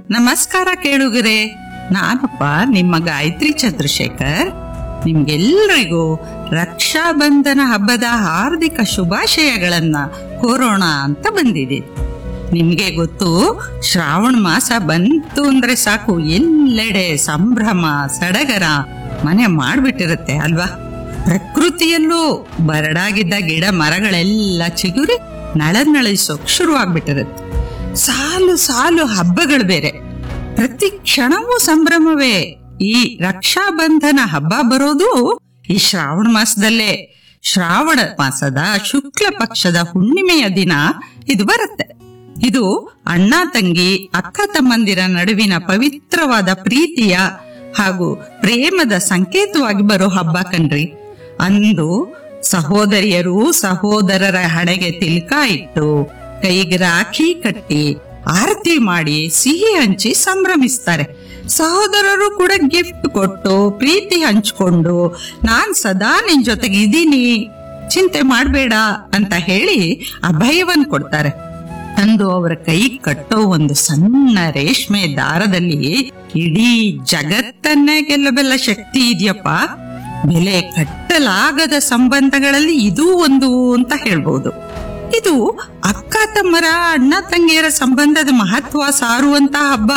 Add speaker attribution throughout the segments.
Speaker 1: ನಮಸ್ಕಾರ ಕೇಳುಗರೆ ನಾನಪ್ಪ ನಿಮ್ಮ ಗಾಯತ್ರಿ ಚಂದ್ರಶೇಖರ್ ನಿಮ್ಗೆಲ್ರಿಗೂ ರಕ್ಷಾ ಬಂಧನ ಹಬ್ಬದ ಹಾರ್ದಿಕ ಶುಭಾಶಯಗಳನ್ನ ಕೋರೋಣ ಅಂತ ಬಂದಿದೆ ನಿಮ್ಗೆ ಗೊತ್ತು ಶ್ರಾವಣ ಮಾಸ ಬಂತು ಅಂದ್ರೆ ಸಾಕು ಎಲ್ಲೆಡೆ ಸಂಭ್ರಮ ಸಡಗರ ಮನೆ ಮಾಡ್ಬಿಟ್ಟಿರುತ್ತೆ ಅಲ್ವಾ ಪ್ರಕೃತಿಯಲ್ಲೂ ಬರಡಾಗಿದ್ದ ಗಿಡ ಮರಗಳೆಲ್ಲ ಚಿಗುರಿ ನಳನಳಿಸೋಕ್ ಶುರು ಆಗ್ಬಿಟ್ಟಿರುತ್ತೆ ಸಾಲು ಸಾಲು ಹಬ್ಬಗಳು ಬೇರೆ ಪ್ರತಿ ಕ್ಷಣವೂ ಸಂಭ್ರಮವೇ ಈ ರಕ್ಷಾ ಬಂಧನ ಹಬ್ಬ ಬರೋದು ಈ ಶ್ರಾವಣ ಮಾಸದಲ್ಲೇ ಶ್ರಾವಣ ಮಾಸದ ಶುಕ್ಲ ಪಕ್ಷದ ಹುಣ್ಣಿಮೆಯ ದಿನ ಇದು ಬರುತ್ತೆ ಇದು ಅಣ್ಣ ತಂಗಿ ಅಕ್ಕ ತಮ್ಮಂದಿರ ನಡುವಿನ ಪವಿತ್ರವಾದ ಪ್ರೀತಿಯ ಹಾಗೂ ಪ್ರೇಮದ ಸಂಕೇತವಾಗಿ ಬರೋ ಹಬ್ಬ ಕಣ್ರಿ ಅಂದು ಸಹೋದರಿಯರು ಸಹೋದರರ ಹಣೆಗೆ ತಿಲ್ಕ ಇಟ್ಟು ಕೈಗೆ ರಾಖಿ ಕಟ್ಟಿ ಆರತಿ ಮಾಡಿ ಸಿಹಿ ಹಂಚಿ ಸಂಭ್ರಮಿಸ್ತಾರೆ ಸಹೋದರರು ಕೂಡ ಗಿಫ್ಟ್ ಕೊಟ್ಟು ಪ್ರೀತಿ ಹಂಚ್ಕೊಂಡು ನಾನ್ ಸದಾ ನಿನ್ ಜೊತೆಗೆ ಇದೀನಿ ಚಿಂತೆ ಮಾಡ್ಬೇಡ ಅಂತ ಹೇಳಿ ಅಭಯವನ್ ಕೊಡ್ತಾರೆ ಅಂದು ಅವರ ಕೈ ಕಟ್ಟೋ ಒಂದು ಸಣ್ಣ ರೇಷ್ಮೆ ದಾರದಲ್ಲಿ ಇಡೀ ಜಗತ್ತನ್ನೇ ಗೆಲ್ಲಬಲ್ಲ ಶಕ್ತಿ ಇದೆಯಪ್ಪ ಬೆಲೆ ಕಟ್ಟಲಾಗದ ಸಂಬಂಧಗಳಲ್ಲಿ ಇದೂ ಒಂದು ಅಂತ ಹೇಳ್ಬೋದು ಇದು ಅಕ್ಕ ತಮ್ಮರ ಅಣ್ಣ ತಂಗಿಯರ ಸಂಬಂಧದ ಮಹತ್ವ ಸಾರುವಂತ ಹಬ್ಬ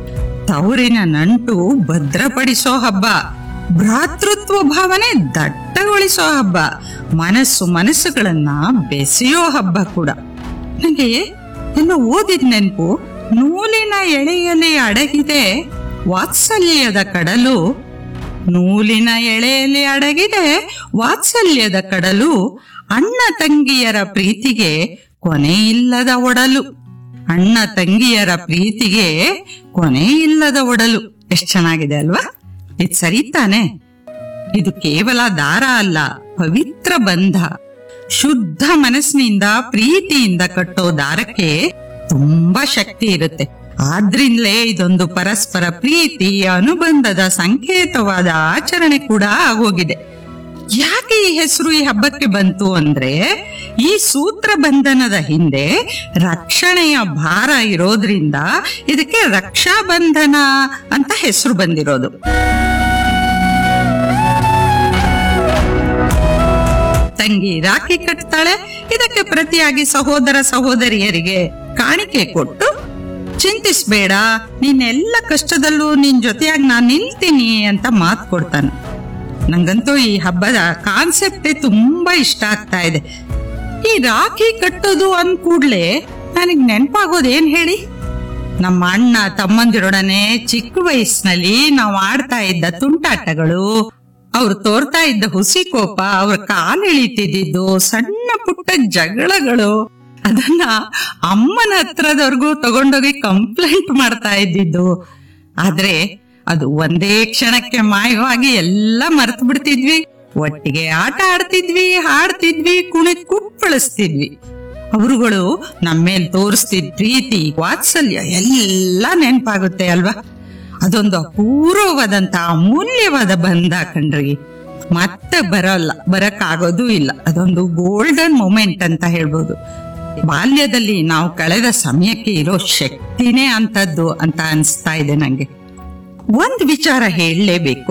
Speaker 1: ತವರಿನ ನಂಟು ಭದ್ರಪಡಿಸೋ ಹಬ್ಬ ಭ್ರಾತೃತ್ವ ಭಾವನೆ ದಟ್ಟಗೊಳಿಸೋ ಹಬ್ಬ ಮನಸ್ಸು ಮನಸ್ಸುಗಳನ್ನ ಬೆಸೆಯೋ ಹಬ್ಬ ಕೂಡ ನನಗೆ ಎಲ್ಲ ಓದಿದ ನೆನಪು ನೂಲಿನ ಎಳೆಯಲ್ಲಿ ಅಡಗಿದೆ ವಾತ್ಸಲ್ಯದ ಕಡಲು ನೂಲಿನ ಎಳೆಯಲ್ಲಿ ಅಡಗಿದೆ ವಾತ್ಸಲ್ಯದ ಕಡಲು ಅಣ್ಣ ತಂಗಿಯರ ಪ್ರೀತಿಗೆ ಕೊನೆಯಿಲ್ಲದ ಒಡಲು ಅಣ್ಣ ತಂಗಿಯರ ಪ್ರೀತಿಗೆ ಕೊನೆಯಿಲ್ಲದ ಒಡಲು ಎಷ್ಟ್ ಚೆನ್ನಾಗಿದೆ ಅಲ್ವಾ ಇದು ಸರಿ ತಾನೆ ಇದು ಕೇವಲ ದಾರ ಅಲ್ಲ ಪವಿತ್ರ ಬಂಧ ಶುದ್ಧ ಮನಸ್ಸಿನಿಂದ ಪ್ರೀತಿಯಿಂದ ಕಟ್ಟೋ ದಾರಕ್ಕೆ ತುಂಬಾ ಶಕ್ತಿ ಇರುತ್ತೆ ಆದ್ರಿಂದಲೇ ಇದೊಂದು ಪರಸ್ಪರ ಪ್ರೀತಿ ಅನುಬಂಧದ ಸಂಕೇತವಾದ ಆಚರಣೆ ಕೂಡ ಆಗೋಗಿದೆ ಯಾಕೆ ಈ ಹೆಸರು ಈ ಹಬ್ಬಕ್ಕೆ ಬಂತು ಅಂದ್ರೆ ಈ ಸೂತ್ರ ಬಂಧನದ ಹಿಂದೆ ರಕ್ಷಣೆಯ ಭಾರ ಇರೋದ್ರಿಂದ ಇದಕ್ಕೆ ರಕ್ಷಾ ಬಂಧನ ಅಂತ ಹೆಸರು ಬಂದಿರೋದು ತಂಗಿ ರಾಖಿ ಕಟ್ತಾಳೆ ಇದಕ್ಕೆ ಪ್ರತಿಯಾಗಿ ಸಹೋದರ ಸಹೋದರಿಯರಿಗೆ ಕಾಣಿಕೆ ಕೊಟ್ಟು ಚಿಂತಿಸ್ಬೇಡ ನಿನ್ನೆಲ್ಲ ಕಷ್ಟದಲ್ಲೂ ನಿನ್ ಜೊತೆಯಾಗಿ ನಾನ್ ನಿಲ್ತೀನಿ ಅಂತ ಮಾತು ಕೊಡ್ತಾನೆ ನಂಗಂತೂ ಈ ಹಬ್ಬದ ಕಾನ್ಸೆಪ್ಟೇ ತುಂಬಾ ಇಷ್ಟ ಆಗ್ತಾ ಇದೆ ಈ ರಾಖಿ ಕಟ್ಟೋದು ಅಂದ್ ಕೂಡ್ಲೆ ನನಗ್ ನೆನಪಾಗೋದು ಏನ್ ಹೇಳಿ ನಮ್ಮ ಅಣ್ಣ ತಮ್ಮಂದಿರೊಡನೆ ಚಿಕ್ಕ ವಯಸ್ಸಿನಲ್ಲಿ ನಾವು ಆಡ್ತಾ ಇದ್ದ ತುಂಟಾಟಗಳು ಅವ್ರು ತೋರ್ತಾ ಇದ್ದ ಹುಸಿ ಕೋಪ ಅವ್ರ ಕಾಲೆಳಿತಿದ್ದು ಸಣ್ಣ ಪುಟ್ಟ ಜಗಳಗಳು ಅದನ್ನ ಅಮ್ಮನ ಹತ್ರದವರೆಗೂ ತಗೊಂಡೋಗಿ ಕಂಪ್ಲೇಂಟ್ ಮಾಡ್ತಾ ಇದ್ದಿದ್ದು ಆದ್ರೆ ಅದು ಒಂದೇ ಕ್ಷಣಕ್ಕೆ ಮಾಯವಾಗಿ ಎಲ್ಲ ಮರೆತು ಬಿಡ್ತಿದ್ವಿ ಒಟ್ಟಿಗೆ ಆಟ ಆಡ್ತಿದ್ವಿ ಹಾಡ್ತಿದ್ವಿ ಕುಣಿದ್ ಕುಪ್ಪಳಿಸ್ತಿದ್ವಿ ಅವರುಗಳು ನಮ್ಮೇಲ್ ತೋರಿಸ್ತಿದ್ ಪ್ರೀತಿ ವಾತ್ಸಲ್ಯ ಎಲ್ಲ ನೆನಪಾಗುತ್ತೆ ಅಲ್ವಾ ಅದೊಂದು ಅಪೂರ್ವವಾದಂತ ಅಮೂಲ್ಯವಾದ ಬಂಧ ಕಣ್ರಿ ಮತ್ತೆ ಬರಲ್ಲ ಬರಕ್ಕಾಗೋದೂ ಇಲ್ಲ ಅದೊಂದು ಗೋಲ್ಡನ್ ಮೂಮೆಂಟ್ ಅಂತ ಹೇಳ್ಬೋದು ಬಾಲ್ಯದಲ್ಲಿ ನಾವು ಕಳೆದ ಸಮಯಕ್ಕೆ ಇರೋ ಶಕ್ತಿನೇ ಅಂತದ್ದು ಅಂತ ಅನ್ಸ್ತಾ ಇದೆ ನಂಗೆ ಒಂದ್ ವಿಚಾರ ಹೇಳಲೇಬೇಕು